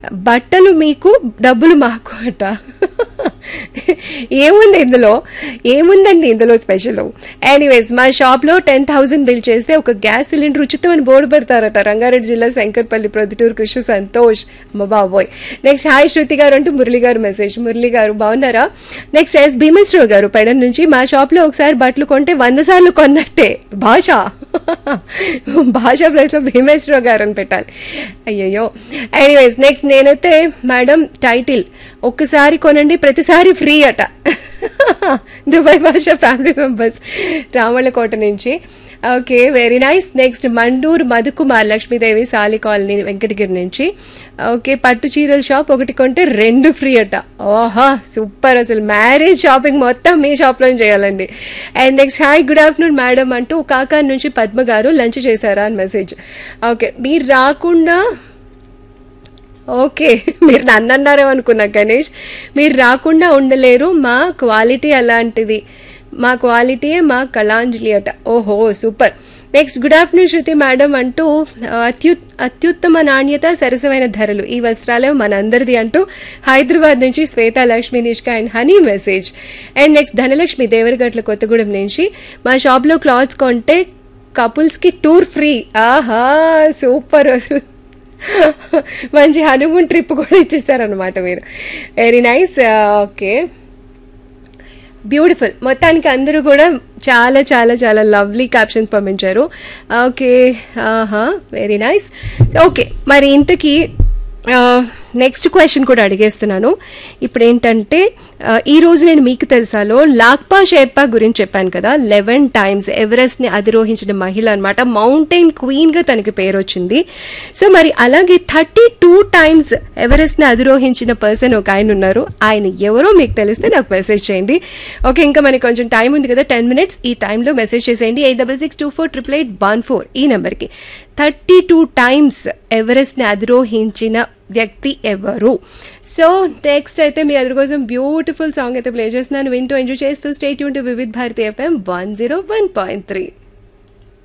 బట్టలు మీకు డబ్బులు మాకు అట ఏముంది ఇందులో ఏముందండి ఇందులో స్పెషల్ ఎనీవేస్ మా షాప్లో టెన్ థౌసండ్ బిల్ చేస్తే ఒక గ్యాస్ సిలిండర్ ఉచితం అని బోర్డు పెడతారట రంగారెడ్డి జిల్లా శంకర్పల్లి ప్రొద్దుటూరు కృష్ణ సంతోష్ అమ్మ బాబోయ్ నెక్స్ట్ హాయ్ శృతి గారు అంటూ మురళి గారు మెసేజ్ మురళి గారు బాగున్నారా నెక్స్ట్ ఎస్ భీమేశ్వరరావు గారు పెడన్ నుంచి మా షాప్లో ఒకసారి బట్టలు కొంటే వంద సార్లు కొన్నట్టే భాష భాష ప్లేస్లో భీమేశ్వరరావు గారు అని పెట్టాలి అయ్యయ్యో ఎనీవేస్ నెక్స్ట్ నేనైతే మేడం టైటిల్ ఒక్కసారి కొనండి ప్రతిసారి ఫ్రీ అట దుబాయ్ భాష ఫ్యామిలీ మెంబర్స్ రామళ్ళకోట నుంచి okay very nice next Mandur Madhukumar Lakshmidevi Sali colony Venkatagiri నుంచి ఓకే పట్టు చీరల షాప్ ఒకటి కొంటే రెండు ఫ్రీ అట ఓహా సూపర్ అసలు మ్యారేజ్ షాపింగ్ మొత్తం మీ షాప్లో చేయాలండి and next hi good afternoon madam అంటూ కాకా నుంచి పద్మ గారు లంచ్ చేశారా అని మెసేజ్ ఓకే మీరు రాకుండా ఓకే మీరు నన్ను అన్నారేమో అనుకున్నా గణేష్ మీరు రాకుండా ఉండలేరు మా క్వాలిటీ అలాంటిది మా క్వాలిటీయే మా కళాంజలి అట ఓహో super next good afternoon Shruti madam అంటూ ఆ, అత్యు అత్యుత్తమ నాణ్యత సరసమైన ధరలు ఈ వస్త్రాలే మనందరిది అంటూ హైదరాబాద్ నుంచి Shweta Lakshmi Nishka and honey message and next Dhanalakshmi Devaragatla Kothagudem నుంచి మా షాప్లో క్లాత్స్ కొంటే కపుల్స్కి టూర్ ఫ్రీ ఆహా సూపర్ అసలు మంచి హనుమూన్ ట్రిప్ కూడా ఇచ్చేస్తారనమాట మీరు వెరీ నైస్ ఓకే బ్యూటిఫుల్ మొత్తానికి అందరూ కూడా చాలా చాలా చాలా లవ్లీ క్యాప్షన్స్ పంపించారు ఓకే ఆహా వెరీ నైస్ ఓకే మరి ఇంతకీ నెక్స్ట్ క్వశ్చన్ కూడా అడిగేస్తున్నాను ఇప్పుడు ఏంటంటే ఆ, ఈ రోజు నేను మీకు తెలుసాలో లాక్పా షేర్పా గురించి చెప్పాను కదా లెవెన్ టైమ్స్ ఎవరెస్ట్ని అధిరోహించిన మహిళ అనమాట మౌంటైన్ క్వీన్గా తనకి పేరు వచ్చింది సో మరి అలాగే థర్టీ టూ టైమ్స్ ఎవరెస్ట్ని అధిరోహించిన పర్సన్ ఒక ఆయన ఉన్నారు ఆయన ఎవరో మీకు తెలిస్తే నాకు మెసేజ్ చేయండి ఓకే ఇంకా మనకి కొంచెం టైం ఉంది కదా టెన్ మినిట్స్ ఈ టైంలో మెసేజ్ చేసేయండి eight double six two four triple eight one four ఈ నెంబర్కి థర్టీ టూ టైమ్స్ ఎవరెస్ట్ని అధిరోహించిన వ్యక్తి ఎవరు సో నెక్స్ట్ అయితే మీ అందరి కోసం బ్యూటిఫుల్ సాంగ్ అయితే ప్లే చేస్తున్నాను వింటూ ఎంజాయ్ చేస్తూ స్టేట్ యూన్ to Vividh Bharati FM one zero one point three